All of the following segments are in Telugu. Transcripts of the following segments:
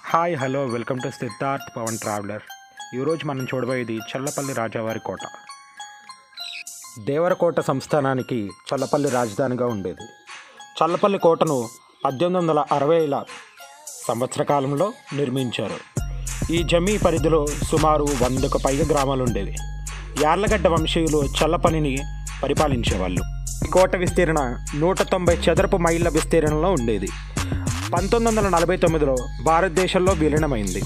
hi hello welcome to Siddharth Pavan traveller ఈరోజు మనం చూడబోయేది చల్లపల్లి రాజావారి కోట దేవరకోట సంస్థానానికి చల్లపల్లి రాజధానిగా ఉండేది చల్లపల్లి కోటను పద్దెనిమిది వందల అరవైల సంవత్సర కాలంలో నిర్మించారు ఈ జమీ పరిధిలో సుమారు వందకు పైగా గ్రామాలు ఉండేవి యార్లగడ్డ వంశీయులు చల్లపల్లిని పరిపాలించేవాళ్ళు ఈ కోట విస్తీర్ణ నూట తొంభై చదరపు మైళ్ళ విస్తీర్ణంలో ఉండేది పంతొమ్మిది వందల నలభై తొమ్మిదిలో భారతదేశంలో విలీనమైంది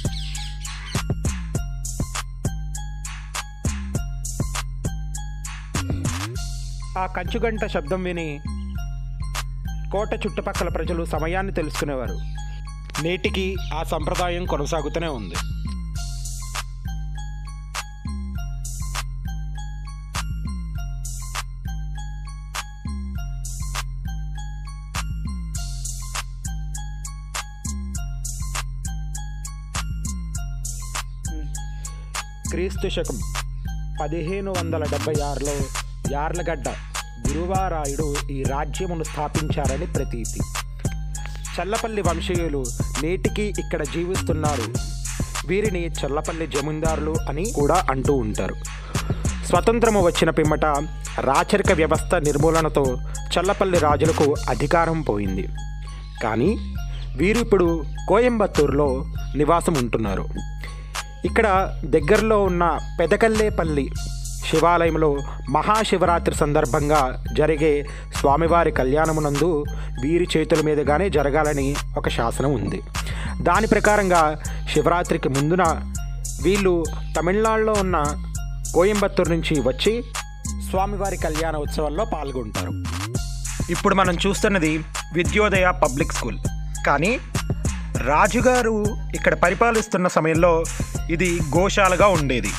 ఆ కంచుగంట శబ్దం విని కోట చుట్టుపక్కల ప్రజలు సమయాన్ని తెలుసుకునేవారు నేటికి ఆ సంప్రదాయం కొనసాగుతూనే ఉంది క్రీస్తు శకం పదిహేను వందల డెబ్బై ఆరులో యార్లగడ్డ గురువారాయుడు ఈ రాజ్యమును స్థాపించారని ప్రతీతి చల్లపల్లి వంశీయులు నేటికి ఇక్కడ జీవిస్తున్నారు వీరిని చల్లపల్లి జమీందారులు అని కూడా అంటూ ఉంటారు స్వతంత్రము వచ్చిన పిమ్మట రాచరిక వ్యవస్థ నిర్మూలనతో చల్లపల్లి రాజులకు అధికారం పోయింది కానీ వీరు ఇప్పుడు కోయంబత్తూరులో నివాసం ఉంటున్నారు ఇక్కడ దగ్గరలో ఉన్న పెదకల్లేపల్లి శివాలయంలో మహాశివరాత్రి సందర్భంగా జరిగే స్వామివారి కళ్యాణమునందు వీరి చేతుల మీదుగానే జరగాలని ఒక శాసనం ఉంది దాని ప్రకారంగా శివరాత్రికి ముందున వీళ్ళు తమిళనాడులో ఉన్న కోయంబత్తూరు నుంచి వచ్చి స్వామివారి కళ్యాణ ఉత్సవాల్లో పాల్గొంటారు ఇప్పుడు మనం చూస్తున్నది విద్యోదయ పబ్లిక్ స్కూల్ కానీ రాజుగారు ఇక్కడ పరిపాలిస్తున్న సమయంలో ఇది గోశాలగా ఉండేది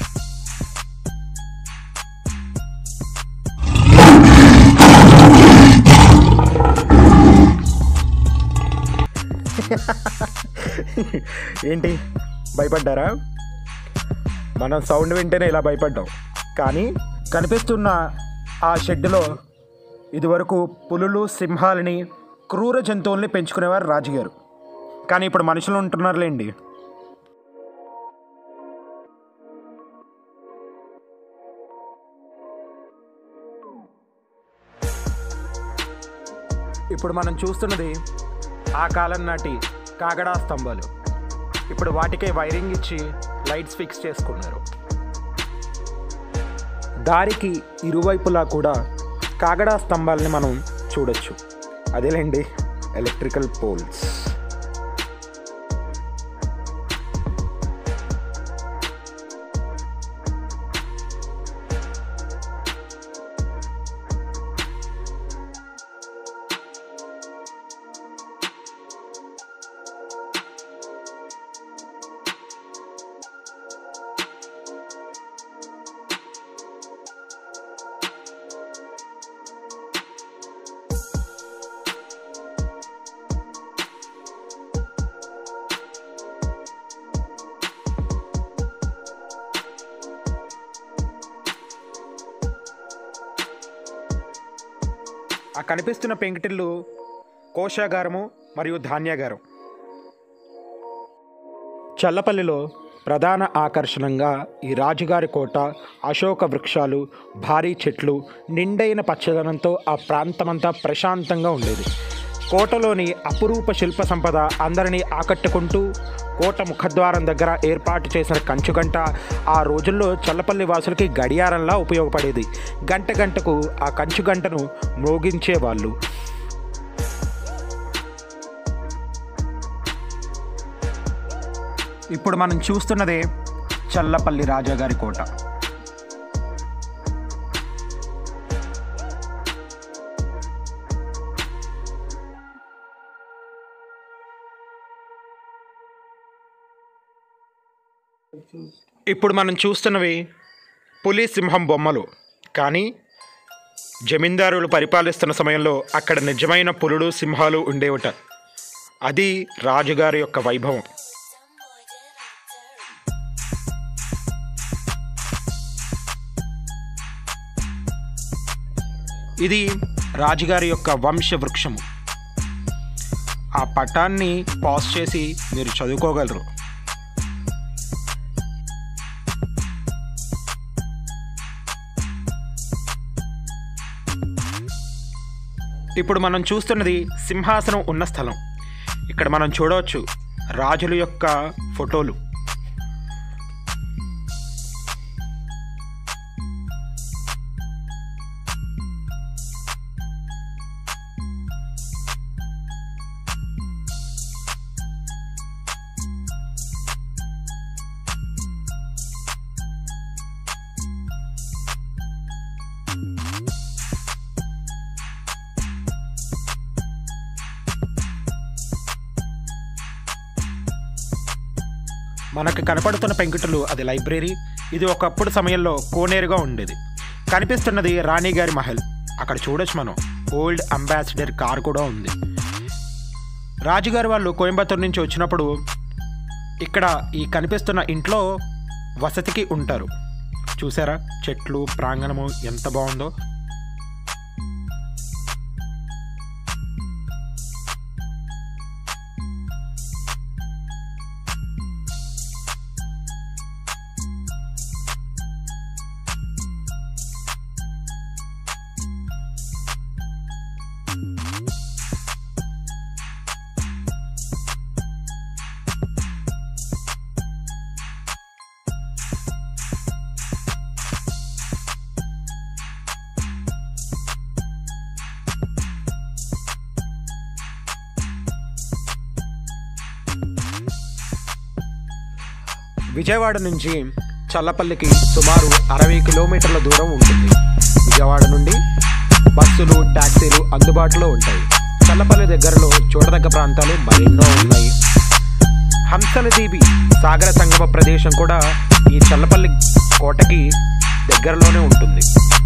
ఏంటి భయపడ్డారా మనం సౌండ్ వింటేనే ఇలా భయపడ్డాం కానీ కనిపిస్తున్న ఆ షెడ్డులో ఇదివరకు పులులు సింహాలని క్రూర జంతువుల్ని పెంచుకునేవారు రాజుగారు కానీ ఇప్పుడు మనుషులు ఉంటున్నారులేండి ఇప్పుడు మనం చూస్తున్నది ఆ కాలం నాటి కాగడా స్తంభాలు ఇప్పుడు వాటికే వైరింగ్ ఇచ్చి లైట్స్ ఫిక్స్ చేసుకున్నారు దారికి ఇరువైపులా కూడా కాగడా స్తంభాలని మనం చూడొచ్చు అదేలేండి ఎలక్ట్రికల్ పోల్స్ ఆ కనిపిస్తున్న పెంకుటిల్లు కోశాగారము మరియు ధాన్యాగారం చల్లపల్లిలో ప్రధాన ఆకర్షణంగా ఈ రాజుగారి కోట అశోక వృక్షాలు భారీ చెట్లు నిండైన పచ్చదనంతో ఆ ప్రాంతమంతా ప్రశాంతంగా ఉండేది కోటలోని అపురూప శిల్ప సంపద అందరినీ ఆకట్టుకుంటూ కోట ముఖద్వారం దగ్గర ఏర్పాటు చేసిన కంచుగంట ఆ రోజుల్లో చల్లపల్లి వాసులకి గడియారంలా ఉపయోగపడేది గంట గంటకు ఆ కంచుగంటను మ్రోగించేవాళ్ళు ఇప్పుడు మనం చూస్తున్నదే చల్లపల్లి రాజాగారి కోట ఇప్పుడు మనం చూస్తున్నవి పులి సింహం బొమ్మలు కానీ జమీందారులు పరిపాలిస్తున్న సమయంలో అక్కడ నిజమైన పులులు సింహాలు ఉండేవట అది రాజుగారి యొక్క వైభవం ఇది రాజుగారి యొక్క వంశ వృక్షము ఆ పటాన్ని పాజ్ చేసి మీరు చదువుకోగలరు ఇప్పుడు మనం చూస్తున్నది సింహాసనం ఉన్న స్థలం ఇక్కడ మనం చూడవచ్చు రాజుల యొక్క ఫోటోలు మనకు కనపడుతున్న పెంకుటలు అది లైబ్రరీ ఇది ఒకప్పుడు సమయంలో కోనేరుగా ఉండేది కనిపిస్తున్నది రాణి గారి మహల్ అక్కడ చూడొచ్చు మనం ఓల్డ్ అంబాసిడర్ కార్ కూడా ఉంది రాజుగారి వాళ్ళు కోయంబత్తూరు నుంచి వచ్చినప్పుడు ఇక్కడ ఈ కనిపిస్తున్న ఇంట్లో వసతికి ఉంటారు చూసారా చెట్లు ప్రాంగణము ఎంత బాగుందో విజయవాడ నుంచి చల్లపల్లికి సుమారు అరవై కిలోమీటర్ల దూరం ఉంటుంది విజయవాడ నుండి బస్సులు ట్యాక్సీలు అందుబాటులో ఉంటాయి చల్లపల్లి దగ్గరలో చూడదగ్గ ప్రాంతాలు మరెన్నో ఉన్నాయి హంసల దీవి సాగర సంగమ ప్రదేశం కూడా ఈ చల్లపల్లి కోటకి దగ్గరలోనే ఉంటుంది